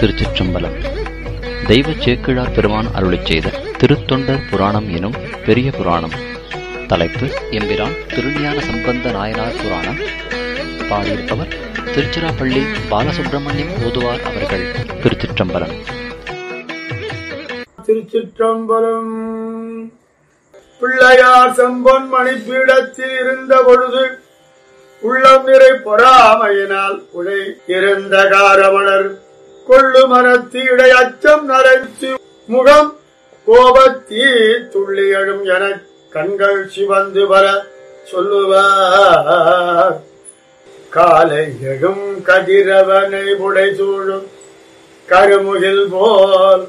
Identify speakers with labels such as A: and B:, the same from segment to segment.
A: திருச்சிற்றம்பலம் தெய்வ சேக்கிழார் பெருமான் அருளிச் செய்த திருத்தொண்டர் புராணம் எனும் பெரிய புராணம் தலைப்பு எம்பிரான் திருஞான சம்பந்த நாயனார் புராணம் பாடியிருப்பவர் திருச்சிராப்பள்ளி பாலசுப்பிரமணியம் ஓதுவார் அவர்கள் திருச்சிற்றம்பலம்
B: திருச்சிற்றம்பலம் பிள்ளையார் செம்பொன் மணிப்பீடத்தில் இருந்த பொழுது உள்ளம் நிறை பொறாமையினால் உடை இருந்த காரவணர் கொள்ளு மரத்து இடை அச்சம் நரைத்து முகம் கோபத்தீ துள்ளி எழும் என கண்கள் சிவந்து வர சொல்லுவார் காலை எழும் கதிரவனை உடை சூழும் கருமுகில் போல்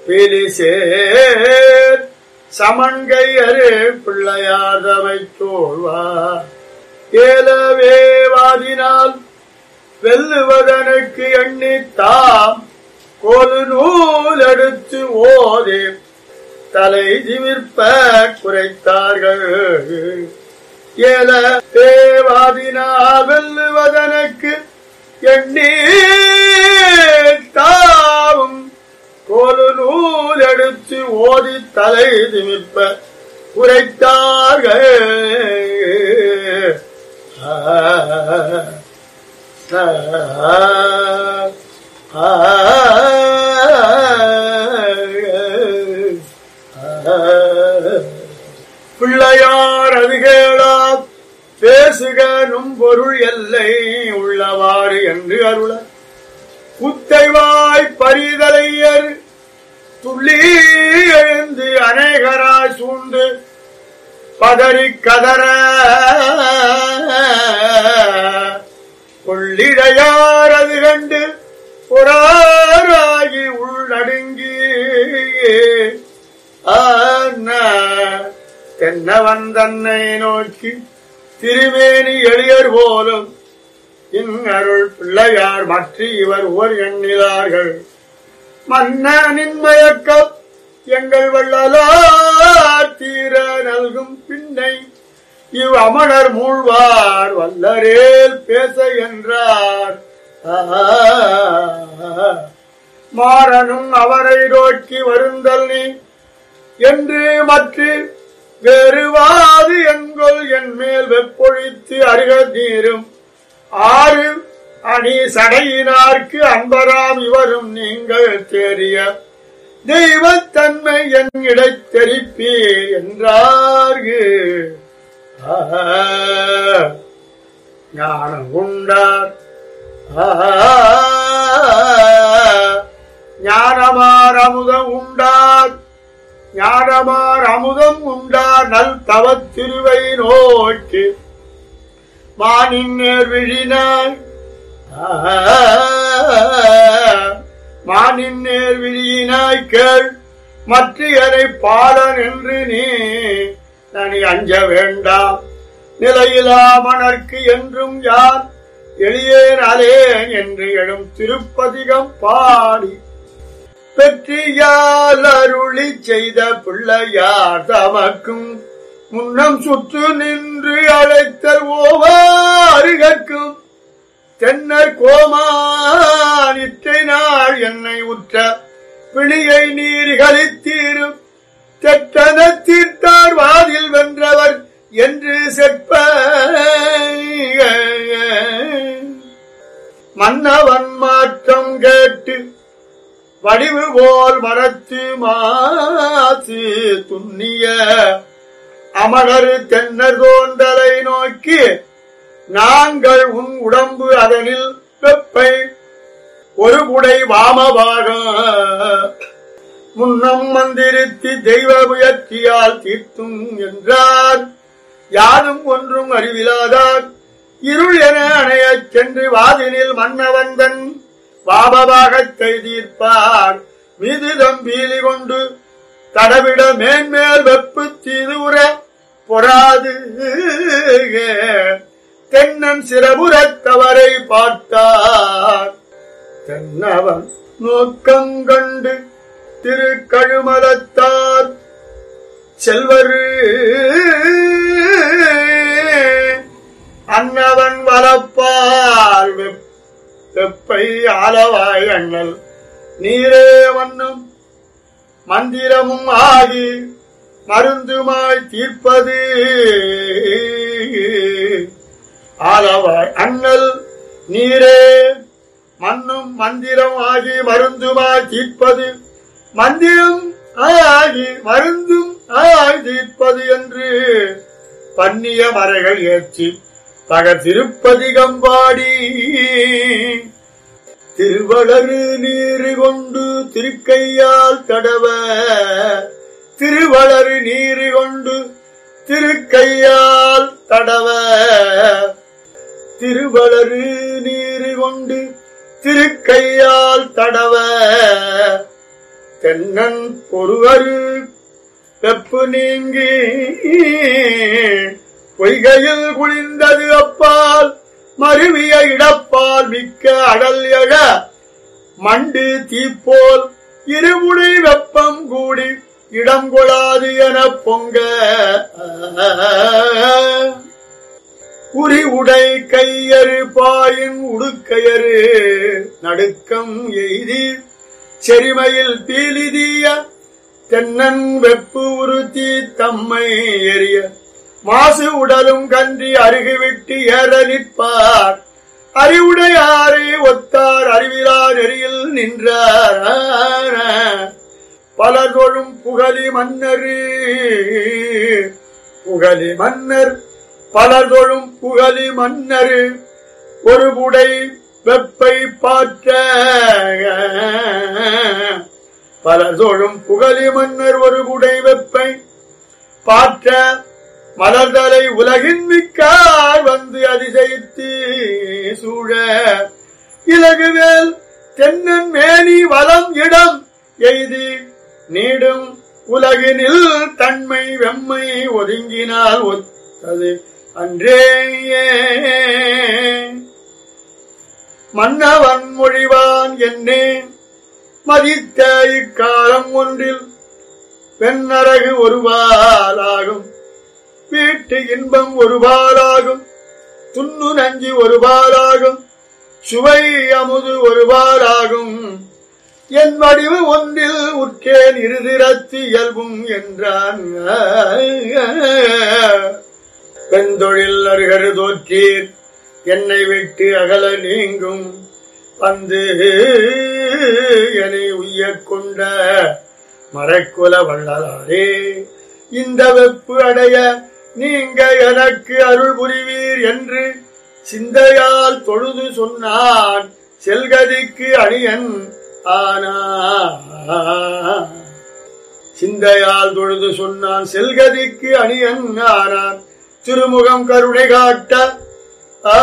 B: பிலிசேர் சமன்கை அரு பிள்ளையாதமை தோழ்வார் ஏலவே வாதினால் வெல்லுவதனுக்கு எண்ணித்தாம் கோலு நூல் எடுத்து ஓதே தலை திமிர்ப்ப குறைத்தார்கள் ஏல தேவாதினால் வெல்லுவதனுக்கு எண்ணி தாவும் கோலு நூல் எடுத்து ஓதி தலை திமிர்ப்ப குறைத்தார்கள் ஆ, ஆ, ஆ, பிள்ளையார் அதுகேளா பேசுக நும் பொருள் எல்லை உள்ளவாறு என்று அருள குத்தைவாய் பரிதலையர் துள்ளி எழுந்து அநேகராய் சூழ்ந்து பதறி கதற கொள்ளிடையார் அது கண்டு பொறாராகி உள்நடுங்கி ஆன தென்னவன் தன்னை நோக்கி திருமேனி எளியர் போலும் இங்கருள் பிள்ளையார் மற்ற இவர் ஓர் எண்ணிலார்கள் மன்னனின் மயக்கம் எங்கள் வள்ளலார் தீர நல்கும் பின்னை இவ் அமணர் மூழ்வார் வல்லரேல் பேச என்றார் ஆ, மாறனும் அவரை நோக்கி வருந்தல் நீ என்று மற்ற வேறுவாது எங்கொல் என் மேல் வெப்பொழித்து அருக நீரும் ஆறு அணி சடையினார்க்கு அன்பராம் இவரும் நீங்கள் தேறிய தெய்வத்தன்மை என் இடை தெரிப்பீர் என்றார்கு ஆஹா, ஞானம் உண்டார் ஆஹா, ஞானமார் அமுதம் உண்டார் ஞானமார் அமுதம் உண்டார் நல் தவத் திருவை நோக்கி மானின் நேர் விழினாய் மானின் நேர் விழியினாய் கேள் மற்றையரை பாலன் என்று நீ நனி அஞ்ச வேண்டாம் நிலையிலா மணர்க்கு என்றும் யார் எளியேன் அலேன் என்று எழும் திருப்பதிகம் பாடி பெற்றியால் அருளி செய்த பிள்ளையார் தமக்கும் முன்னம் சுற்று நின்று அழைத்தல் ஓவாருகற்கும் தென்னர் கோமான் இற்றை நாள் என்னை உற்ற பிணியை நீர் கழித்தீரும் தெற்றன தீர்த்தார் வாதில் வென்றவர் என்று செப்ப மன்னவன் மாற்றம் கேட்டு வடிவு போல் மரத்து மாசு துண்ணிய அமரரு தென்னர் தோன்றலை நோக்கி நாங்கள் உன் உடம்பு அதனில் வெப்பை ஒரு புடை வாமபாகம் முன்னம் மந்திரித்து தெய்வ முயற்சியால் தீர்த்தும் என்றார் யாரும் ஒன்றும் அறிவிலாதார் இருள் என அணையச் சென்று வாதினில் மன்னவந்தன் வாபபாகத்தை தீர்ப்பார் மீது தம்பீலி கொண்டு தடவிட மேன்மேல் வெப்பு தீதுர பொறாது தென்னன் சிறபுறத்தவரை பார்த்தார் தென்னவன் நோக்கங்கண்டு திருக்கழுமலத்தார் செல்வரு அன்னவன் வளப்பால் வெப்- வெப்பை ஆலவாய் அண்ணல் நீரே வண்ணம் மந்திரமும் ஆகி மருந்துமாய் தீர்ப்பது ஆலவாய் அண்ணல் நீரே மண்ணும் மந்திரம் ஆகி மருந்துமாய் தீர்ப்பது மந்திரம் ஆகி மருந்தும் ஆய் தீர்ப்பது என்று பன்னிய மறைகள் ஏற்றி பக திருப்பதி கம்பாடி திருவளரு நீரு கொண்டு திருக்கையால் தடவ திருவளரு நீரு கொண்டு திருக்கையால் தடவ திருவளரு நீரு கொண்டு திருக்கையால் தடவ தென்னன் ஒருவரு வெப்பு நீங்கி பொய்கையில் குளிர்ந்தது அப்பால் மருவிய இடப்பால் மிக்க அடல் எழ மண்டு தீப்போல் இருமுனை வெப்பம் கூடி இடம் கொளாது என பொங்க உரி உடை கையறு பாயின் உடுக்கையறு நடுக்கம் எய்தி செரிமையில் பீலிதிய தென்னன் வெப்பு உறுத்தி தம்மை எரிய மாசு உடலும் கன்றி அருகுவிட்டு ஏற நிற்பார் அறிவுடையாரை ஒத்தார் அறிவிலா நெறியில் நின்றார் பலதொழும் புகழி மன்னரு புகழி மன்னர் பலதொழும் புகழி மன்னரு ஒரு புடை வெப்பை பாற்ற பலதொழும் புகழி மன்னர் ஒரு புடை வெப்பை பாற்ற மலர்தலை உலகின் மிக்கார் வந்து அதிசயித்து சூழ இலகுவேல் தென்னன் மேனி வலம் இடம் எய்தி நீடும் உலகினில் தன்மை வெம்மை ஒதுங்கினால் ஒத்தது அன்றேயே மன்னவன் மொழிவான் என்னே மதித்த இக்காலம் ஒன்றில் வெண்ணரகு ஒருவாலாகும் வீட்டு இன்பம் ஒருபாலாகும் துண்ணு நஞ்சு ஒருபாலாகும் சுவை அமுது ஒருபாலாகும் என் வடிவு ஒன்றில் உற்றேன் இருதிரத்து இயல்பும் என்றான் பெண்தொழில் அருகரு தோற்றீர் என்னை விட்டு அகல நீங்கும் வந்து என்னை உய்யக் கொண்ட மறைக்குல வள்ளலாரே இந்த வெப்பு அடைய நீங்க எனக்கு அருள் புரிவீர் என்று சிந்தையால் தொழுது சொன்னான் செல்கதிக்கு அணியன் ஆனா சிந்தையால் தொழுது சொன்னான் செல்கதிக்கு அணியன் ஆனான் திருமுகம் கருணை காட்ட ஆ,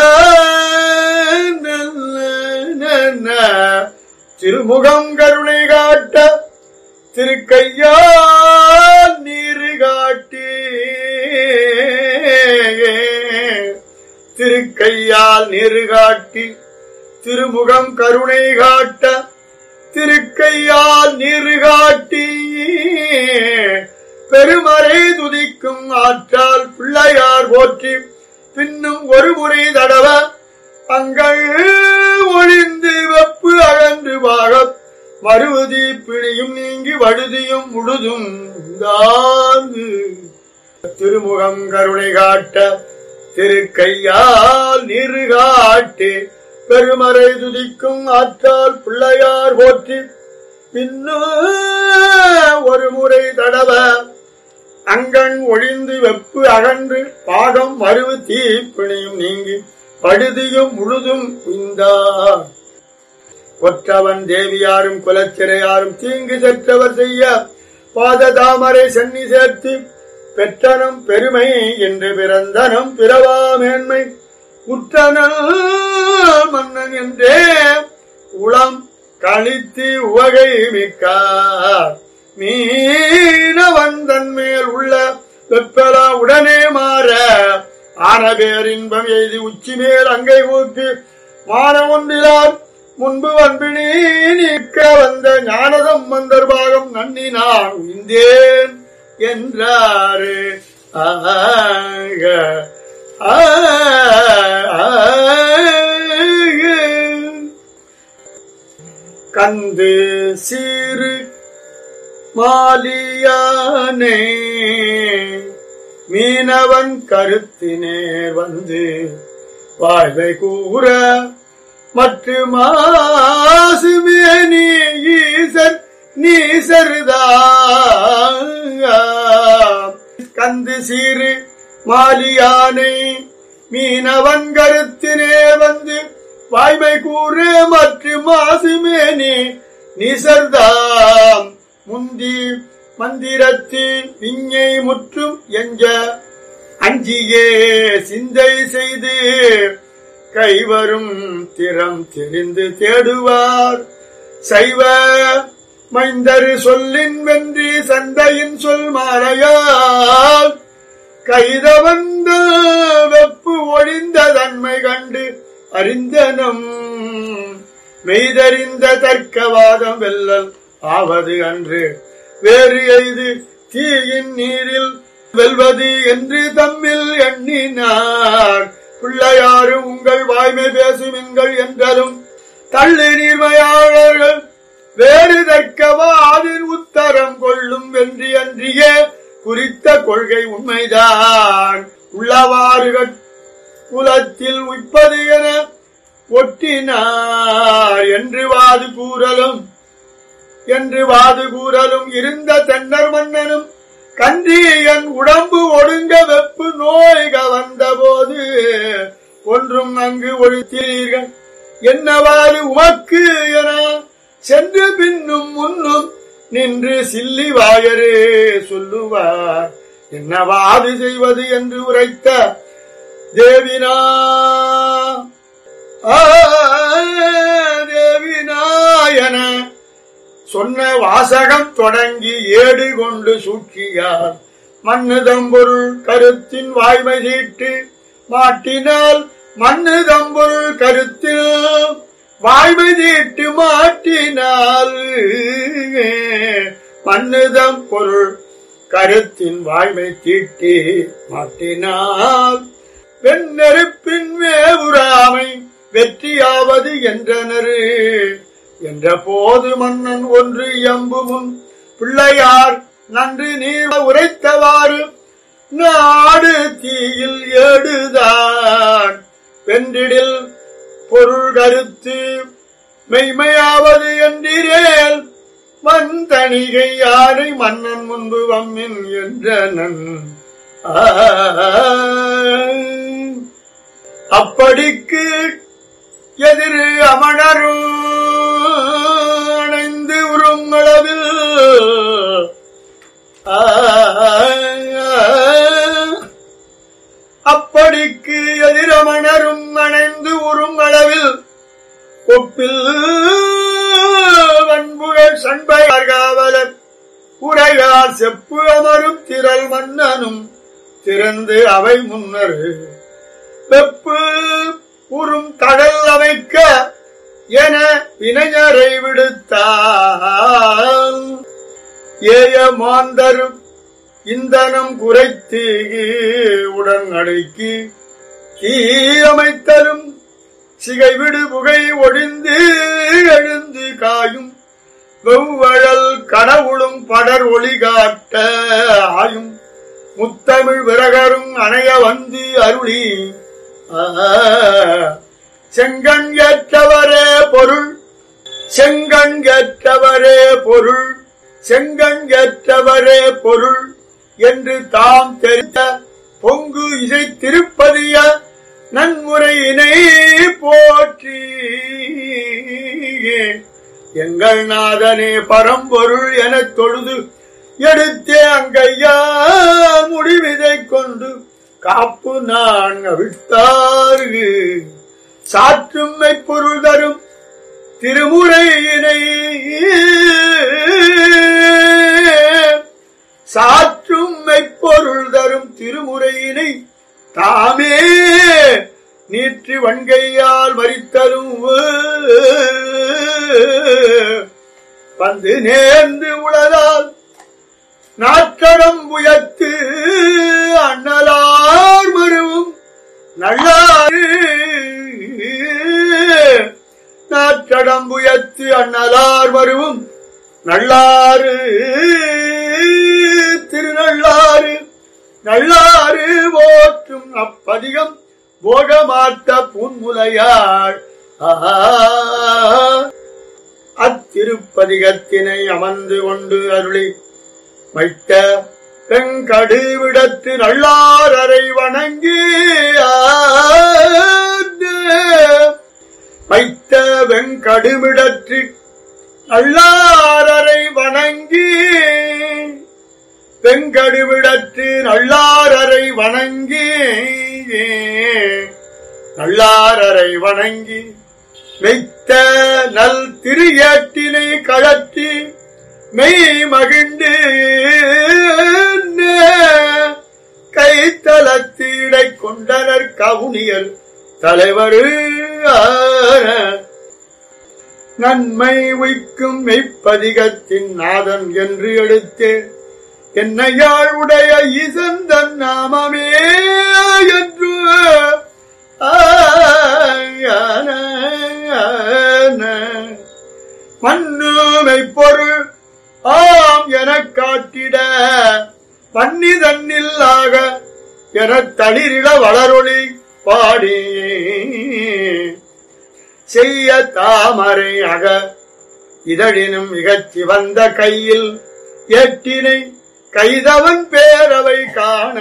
B: நல்ல, நல்ல. திருமுகம் கருணை காட்ட திருக்கையால் நீரு காட்டி திருக்கையால் நீரு காட்டி திருமுகம் கருணை காட்ட திருக்கையால் நீரு காட்டி பெருமறை துதிக்கும் ஆற்றால் பிள்ளையார் போற்றி பின்னும் ஒரு முறை தடவ அங்கள் ஒளிந்து வெப்பு அகன்று பாகப் மறுவதி பிணியும் நீங்கி வழுதியும் முழுதும் தாங்கு திருமுகம் கருணை காட்ட திருக்கையால் நீரு காட்டி பெருமறை துதிக்கும் ஆற்றால் பிள்ளையார் போற்றி பின்னும் ஒரு முறை தடவ அங்கண் ஒழிந்து வெப்பு அகன்று பாகம் மறுவு தீப்பிணியும் நீங்கி படுதியும் முழுதும் உய்ந்தார் கொற்றவன் தேவியாரும் குலச்சிறையாரும் தீங்கு செற்றவர் செய்ய பாத தாமரை சென்னி சேர்த்து பெற்றனம் பெருமை என்று பிறந்தனம் பிறவா மேன்மை உற்றனல் மன்னன் என்றே உளம் கழித்து உவகை மிக்கார் மீனவன் தன் மேல் உள்ள வெப்பலா உடனே மாற ஆன பேரின்பம் எய்தி உச்சி மேல் அங்கை ஊக்கு மான ஒன்றிலார் முன்பு அன்பினி நீக்க வந்த ஞானதம் மந்தர்பாகம் நன்னி நான் உய்ந்தேன் என்றாரு ஆக ஆக கந்து சீரு மாலியானே மீனவன் கருத்தினேர் வந்து வாழ்வை கூற மற்ற மாசுமேனி ஈசர் நீசருதா கந்து சீரு மாலியானை மீனவன் கருத்தினே வந்து வாய்மை கூற மற்ற மாசுமேனி நிசர்தாம் முந்தி மந்திரத்து விஞ்ஞை முற்றும் எஞ்ச அஞ்சியே சிந்தை செய்து கைவரும் திறம் தெரிந்து தேடுவார் சைவ மைந்தரு சொல்லின் வென்றி சந்தையின் சொல் மாறையால் கைத வந்த வெப்பு ஒழிந்த தன்மை கண்டு அறிந்தனம் மெய்தறிந்த தர்க்கவாதம் வெல்லல் ஆவது அன்று வேறு எய்து தீயின் நீரில் வெல்வது என்று தம்மில் எண்ணினார் பிள்ளையாறு உங்கள் வாய்மை பேசுவீங்கள் என்றதும் தள்ளி நீர்மையாளர்கள் வேறு தர்க்கவாதின் உத்தரம் கொள்ளும் வென்றி அன்றியே குறித்த கொள்கை உண்மைதான் உள்ளவாறு குலத்தில் உய்ப்பது என ஒட்டினார் என்று வாது கூறலும் என்று வாது கூறலும் இருந்த தென்னர் மன்னனும் கன்றி என் உடம்பு ஒடுங்க வெப்பு நோய் கவர்ந்த போது ஒன்றும் அங்கு ஒழித்தீர்கள் என்னவாறு உமக்கு என சென்று பின்னும் முன்னும் நின்று சில்லி வாயரே சொல்லுவார் என்னவாது செய்வது என்று உரைத்த தேவினா ஆ, தேவினாயன சொன்ன வாசகம் தொடங்கி ஏடு கொண்டு சூழ்ச்சியார் மண்ணுதம்பொருள் கருத்தின் வாய்மை தீட்டு மாட்டினால் மண்ணுதம்பொருள் கருத்தில் வாய்மை தீட்டு மாட்டினால் மண்ணுதம் பொருள் கருத்தின் வாய்மை தீட்டி மாட்டினால் வெண்ணெருப்பின் மேவுராமை வெற்றியாவது என்றனரு என்ற போது மன்னன் ஒன்று எம்பு முன் பிள்ளையார் நன்று நீர் உரைத்தவாறு நாடு தீயில் ஏடுதான் வென்றிடில் பொருள் கருத்து மெய்மையாவது என்றிரேல் வந்தணிகை யாரை மன்னன் முன்பு வம்மின் என்றனன் ஆ. அப்படிக்கு எதிரு அமணரும் அணைந்து உருங்களவில் ஆ. அப்படிக்கு எதிரமணரும் அணைந்து உருங்களவில் ஒப்பில் வன்புகள் சண்பையார் காவலர் உரையார் செப்பு அமரும் திரள் மன்னனும் திறந்து அவை முன்னர் வெப்பு உறும் கடல் அமைக்க என வினைஞரை விடுத்தால் ஏய மாந்தரும் இந்தனம் குறைத்து உடன் அடக்கி தீயமைத்தலும் சிகைவிடு புகை ஒழிந்து எழுந்து காயும் வெவ்வழல் கடவுளும் படர் ஒளி காட்ட ஆயும் முத்தமிழ் விரகரும் அணைய வந்து அருளி ஆ, செங்கண் ஏற்றவரே பொருள் செங்கண் ஏற்றவரே பொருள் செங்கண் ஏற்றவரே பொருள் என்று தாம் தெரிந்த பொங்கு இசை திருப்பதிய நன்முறையினை போற்றி எங்கள் நாதனே பரம்பொருள் எனத் தொழுது எடுத்தே அங்கையா முடிவிதை கொண்டு காப்பு நான் அவிழ்த்தாரு சாற்றும் மெய்ப்பொருள் தரும் திருமுறையினை சாற்றும் மெய்ப்பொருள் தரும் திருமுறையினை தாமே நீற்றி வன்கையால் மறித்தலும் வந்து நேர்ந்து உளதால் நாற்றடம் உயர்த்து அண்ணலார் மருவும் நல்லாறு நாற்றடம்புயத்து அண்ணலார் வருவும் நல்லாறு திருநள்ளாறு நல்லாறு போற்றும் அப்பதிகம் போகமாட்ட புன்முலையாள் ஆஹா அத்திருப்பதிகத்தினை அமர்ந்து கொண்டு அருளி வைத்த பெங்கடு விடத்து நல்லாரரை வணங்கி வைத்த வெங்கடுமிடற்று நல்லாரரை வணங்கி வெங்கடுவிடத்து நல்லாரரை வணங்கி நல்லாரரை வணங்கி வைத்த நல் திரு ஏட்டினை கழற்றி மெய் மகிழ்ந்து கைத்தலத்து இடை கொண்டனர் கவுனியர் தலைவர் நன்மை உய்க்கும் மெய்ப்பதிகத்தின் நாதன் என்று எடுத்து என்னையாள் உடைய இசந்தன் நாமமே என்று மண்ணுமை பொருள் ஆம் எனக் காட்டிட பன்னி தன்னில்லாக எனத் தளிரிட வளரொளி பாடி செய்ய தாமரை அக இதழினும் இகச்சி வந்த கையில் எட்டினை கைதவன் பேரவை காண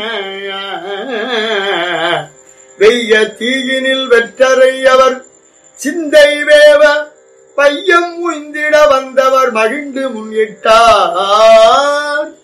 B: வெய்ய தீயினில் வெற்றரை அவர் சிந்தை வேவ பையம் உய்ந்திட வந்தவர் மகிழ்ந்து முன்னிட்டார்